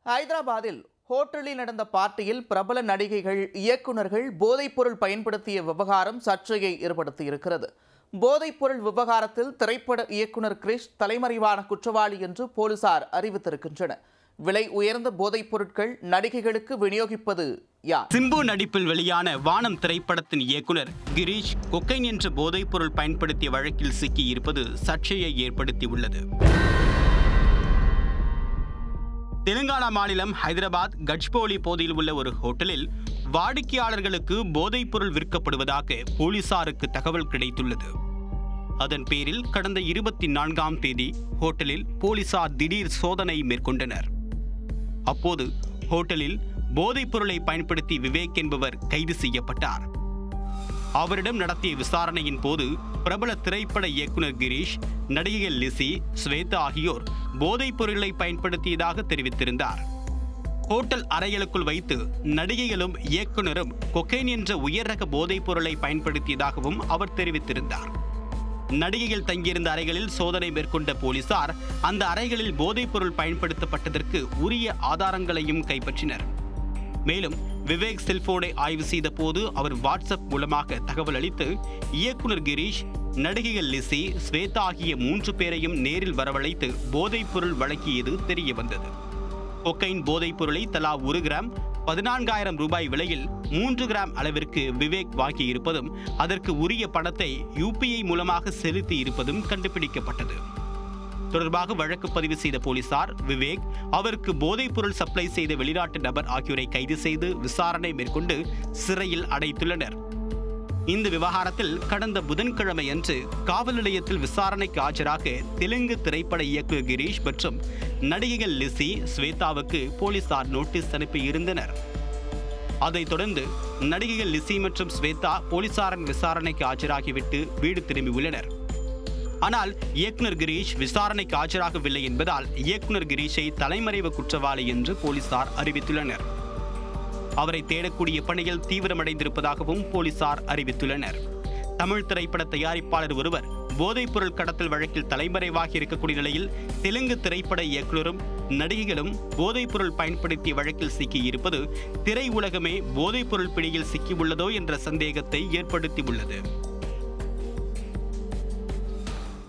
ஹைதராபாத்தில் ஹோட்டலில் நடந்த பார்ட்டியில் பிரபல நடிகைகள் இயக்குனர்கள் போதைப்பொருள் பயன்படுத்திய விவகாரம் சர்ச்சையை ஏற்படுத்தியிருக்கிறது போதைப்பொருள் விவகாரத்தில் திரைப்பட இயக்குனர் கிரிஷ் தலைமறைவான குற்றவாளி என்று போலீசார் அறிவித்திருக்கின்றனர் விலை உயர்ந்த போதைப் பொருட்கள் நடிகைகளுக்கு விநியோகிப்பது யார் சிம்பு நடிப்பில் வெளியான வானம் திரைப்படத்தின் இயக்குனர் கிரீஷ் கொக்கைன் என்ற போதைப்பொருள் பயன்படுத்திய வழக்கில் சிக்கியிருப்பது சர்ச்சையை ஏற்படுத்தியுள்ளது தெலுங்கானா மாநிலம் ஹைதராபாத் கட்ச்போலி பகுதியில் உள்ள ஒரு ஹோட்டலில் வாடிக்கையாளர்களுக்கு போதைப்பொருள் விற்கப்படுவதாக போலீசாருக்கு தகவல் கிடைத்துள்ளது அதன் பேரில் கடந்த இருபத்தி நான்காம் தேதி ஹோட்டலில் போலீசார் திடீர் சோதனை மேற்கொண்டனர் அப்போது ஹோட்டலில் போதைப் பொருளை பயன்படுத்தி விவேக் என்பவர் கைது செய்யப்பட்டார் அவரிடம் நடத்திய விசாரணையின் போது பிரபல திரைப்பட இயக்குனர் கிரீஷ் நடிகைகள் லிசி ஸ்வேதா ஆகியோர் போதைப் பொருளை பயன்படுத்தியதாக தெரிவித்திருந்தார் ஹோட்டல் அறைகளுக்குள் வைத்து நடிகைகளும் இயக்குனரும் கொக்கைன் என்ற உயர் ரக போதைப் பொருளை பயன்படுத்தியதாகவும் அவர் தெரிவித்திருந்தார் நடிகைகள் தங்கியிருந்த அறைகளில் சோதனை மேற்கொண்ட போலீசார் அந்த அறைகளில் போதைப் பொருள் பயன்படுத்தப்பட்டதற்கு உரிய ஆதாரங்களையும் கைப்பற்றினர் மேலும் விவேக் செல்போனை ஆய்வு செய்த போது அவர் வாட்ஸ்அப் மூலமாக தகவல் அளித்து இயக்குனர் கிரீஷ் நடிகைகள் லிசி ஸ்வேதா ஆகிய மூன்று பேரையும் நேரில் வரவழைத்து போதைப் பொருள் வழங்கியது தெரிய வந்தது கொக்கைன் போதைப் பொருளை தலா ஒரு கிராம் பதினான்காயிரம் ரூபாய் விலையில் மூன்று கிராம் அளவிற்கு விவேக் வாங்கியிருப்பதும் அதற்கு உரிய பணத்தை யூபிஐ மூலமாக செலுத்தி இருப்பதும் கண்டுபிடிக்கப்பட்டது தொடர்பாக வழக்கு பதிவு செய்த போலீசார் விவேக் அவருக்கு போதைப் பொருள் சப்ளை செய்த வெளிநாட்டு நபர் ஆகியோரை கைது செய்து விசாரணை மேற்கொண்டு சிறையில் அடைத்துள்ளனர் இந்த விவகாரத்தில் கடந்த புதன்கிழமை அன்று காவல் நிலையத்தில் விசாரணைக்கு ஆஜராக தெலுங்கு திரைப்பட இயக்குனர் கிரீஷ் மற்றும் நடிகைகள் லிசி ஸ்வேதாவுக்கு போலீசார் நோட்டீஸ் அனுப்பியிருந்தனர் அதைத் தொடர்ந்து நடிகைகள் லிசி மற்றும் ஸ்வேதா போலீசாரின் விசாரணைக்கு ஆஜராகிவிட்டு வீடு திரும்பியுள்ளனர் ஆனால் இயக்குனர் கிரீஷ் விசாரணைக்கு ஆஜராகவில்லை என்பதால் இயக்குனர் கிரீஷை தலைமறைவு குற்றவாளி என்று போலீசார் அறிவித்துள்ளனர் அவரை தேடக்கூடிய பணிகள் தீவிரமடைந்திருப்பதாகவும் போலீசார் அறிவித்துள்ளனர் தமிழ் திரைப்பட தயாரிப்பாளர் ஒருவர் போதைப்பொருள் கடத்தல் வழக்கில் தலைமறைவாகி இருக்கக்கூடிய நிலையில் தெலுங்கு திரைப்பட இயக்குனரும் நடிகைகளும் போதைப்பொருள் பயன்படுத்திய வழக்கில் சிக்கியிருப்பது திரை உலகமே போதைப்பொருள் பிடியில் சிக்கியுள்ளதோ என்ற சந்தேகத்தை ஏற்படுத்தியுள்ளது